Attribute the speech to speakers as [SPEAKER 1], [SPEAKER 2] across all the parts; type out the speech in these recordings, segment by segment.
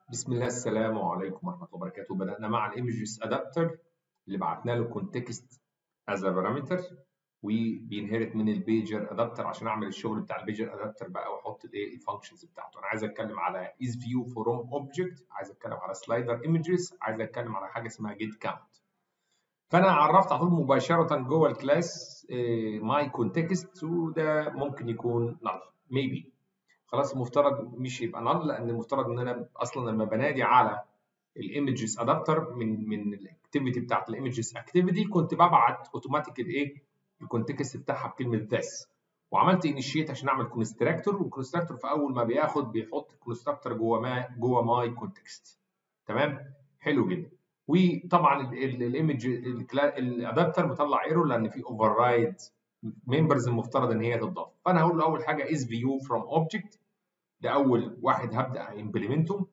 [SPEAKER 1] بسم الله السلام عليكم ورحمة الله وبركاته بدأنا مع الايمجز ادابتر اللي بعتنا له كونتكست از بارامتر وبينهرت من البيجر ادابتر عشان اعمل الشغل بتاع البيجر ادابتر بقى واحط الايه الفانكشنز بتاعته انا عايز اتكلم على از فيو فروم اوبجكت عايز اتكلم على سلايدر ايمجز عايز اتكلم على حاجه اسمها جيت كاونت فانا عرفت على طول مباشره جوه الكلاس ماي كونتكست وده ممكن يكون نل ميبي خلاص المفترض مش يبقى نل لان المفترض ان انا اصلا لما بنادي على الايمجز ادابتر من من الاكتيفيتي بتاعت الايمجز اكتيفيتي كنت ببعت اوتوماتيك الايه الكونتكست بتاعها بكلمه ذس وعملت انيشيت عشان اعمل كونستراكتور والكونستراكتور في اول ما بياخد بيحط الكونستراكتور جوه ما جوه ماي كونتكست تمام حلو جدا وطبعا الايمج الادابتر مطلع ايرور لان في اوفر رايد ممبرز المفترض ان هي تضاف فانا هقول له اول حاجه از فيو فروم اوبجكت ده اول واحد هبدا امبلمنته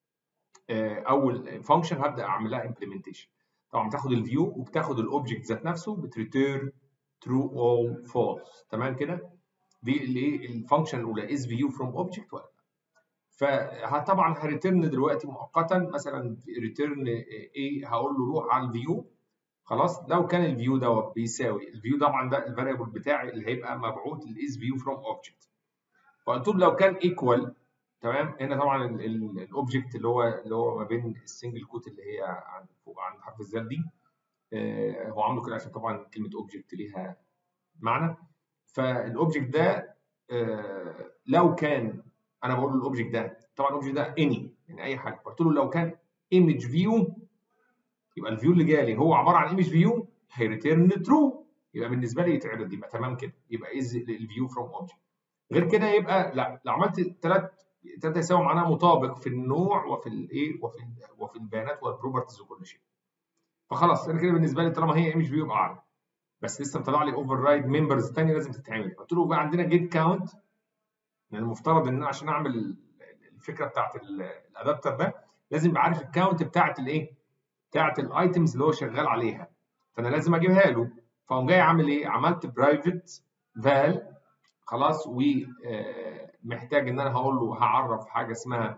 [SPEAKER 1] اول فانكشن هبدا اعمل لها امبلمنتيشن طبعا بتاخد الفيو وبتاخد الاوبجكت ذات نفسه بتريتيرن ترو اول فولس تمام كده دي الايه الفانكشن الاولى از فيو فروم اوبجكت ولا فطبعا هريتيرن دلوقتي مؤقتا مثلا ريتيرن ايه هقول له روح على الفيو خلاص لو كان الفيو دوت بيساوي الفيو طبعا ده الفاريبل بتاعي اللي هيبقى مبعوث للاز فيو فروم اوبجكت فقلت له لو كان ايكوال تمام هنا طبعا الاوبجكت اللي هو اللي هو ما بين السنجل كوت اللي هي عند فوق عند حرف الزال دي آه هو عامله كده عشان طبعا كلمه اوبجكت ليها معنى فالاوبجكت ده آه لو كان انا بقول له الاوبجكت ده طبعا الاوبجكت ده اني يعني اي حاجه قلت له لو كان ايمج فيو يبقى الفيو اللي جالي هو عباره عن ايمج فيو هيريتيرن ترو يبقى بالنسبه لي يتعرض يبقى تمام كده يبقى از الفيو فروم اوبجكت غير كده يبقى لا لو عملت ثلاث ثلاثه يساوي معناها مطابق في النوع وفي الايه وفي وفي البيانات والبروبرتيز وكل شيء فخلاص انا كده بالنسبه لي طالما هي ايمج فيو يبقى اعرف بس لسه مطلع لي اوفر رايد ممبرز ثانيه لازم تتعمل قلت له بقى عندنا جيت كاونت يعني المفترض ان انا عشان اعمل الفكره بتاعت الادابتر ده لازم ابقى عارف الكاونت بتاعت الايه بتاعت الايتمز اللي هو شغال عليها فانا لازم اجيبها له فقوم جاي عامل ايه عملت برايفت فال خلاص ومحتاج ان انا هقول له هعرف حاجه اسمها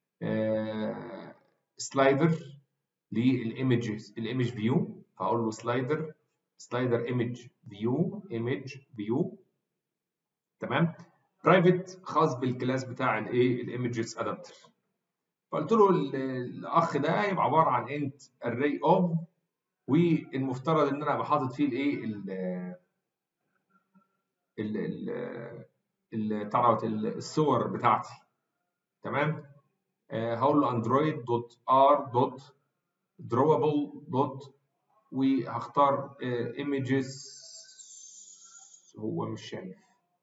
[SPEAKER 1] سلايدر للايمجز الايمج فيو فاقول له سلايدر سلايدر ايمج فيو ايمج فيو تمام برايفت خاص بالكلاس بتاع الايه الايمجز ادابتر فقلت له الاخ ده هيبقى عباره عن انت array of والمفترض ان انا ابقى حاطط فيه الايه ال ال ال تعرف الصور بتاعتي تمام آه هقول له اندرويد دوت ار دوت دروبل دوت وهختار ايمجز هو مش شايف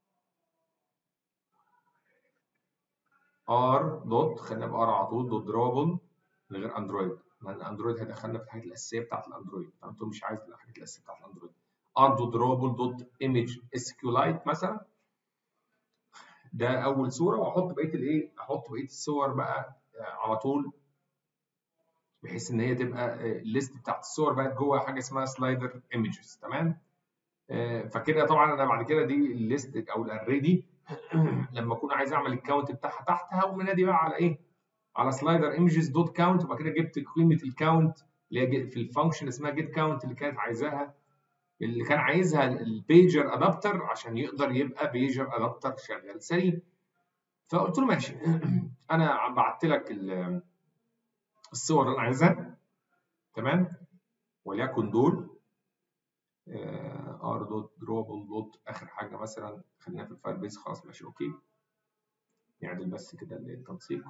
[SPEAKER 1] ار دوت خلينا بار على طول دوت دروبل من غير اندرويد لان اندرويد هيدخلنا في الحاجات الاساسيه بتاعت الاندرويد فانت مش عايز الحاجات الاساسيه بتاعت الاندرويد ار دوت دروبل دوت ايمج اس كيو لايت مثلا ده اول صوره واحط بقيه الايه احط بقيه الصور بقى على طول بحيث ان هي تبقى الليست بتاعت الصور بقت جوه حاجه اسمها سلايدر ايمجز تمام فكده طبعا انا بعد كده دي الليست او الاري دي لما اكون عايز اعمل الكاونت بتاعها تحت هقوم منادي بقى على ايه؟ على سلايدر ايمجز دوت كاونت وبعد كده جبت قيمه الكاونت اللي هي في الفانكشن اسمها جيت كاونت اللي كانت عايزاها اللي كان عايزها البيجر ادابتر عشان يقدر يبقى بيجر ادابتر شغال سريع فقلت له ماشي انا بعت لك الصور اللي انا عايزها تمام وليكن دول ار دوت دروبل دوت اخر حاجه مثلا خلينا في الفاير بيس خلاص ماشي اوكي نعدل بس كده التنسيق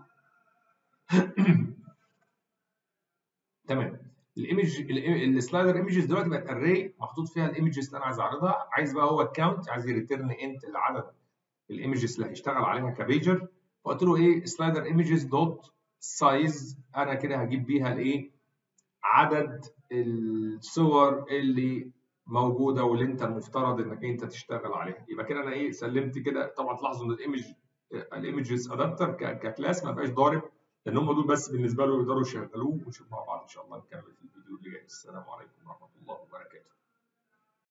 [SPEAKER 1] تمام الايمج السلايدر ايمجز دلوقتي بقت اري محطوط فيها الايمجز اللي انا عايز اعرضها عايز بقى هو الكاونت عايز يريتيرن انت العدد الايمجز اللي هيشتغل عليها كبيجر فقلت له ايه سلايدر ايمجز دوت سايز انا كده هجيب بيها الايه عدد الصور اللي موجوده واللي انت المفترض انك انت تشتغل عليها يبقى كده انا ايه سلمت كده طبعا تلاحظوا ان الايمج الايمجز ادابتر ككلاس ما بقاش ضارب لان هم دول بس بالنسبه له يقدروا يشغلوه ونشوف مع بعض ان شاء الله نكمل في الفيديو اللي جاي السلام عليكم ورحمه الله وبركاته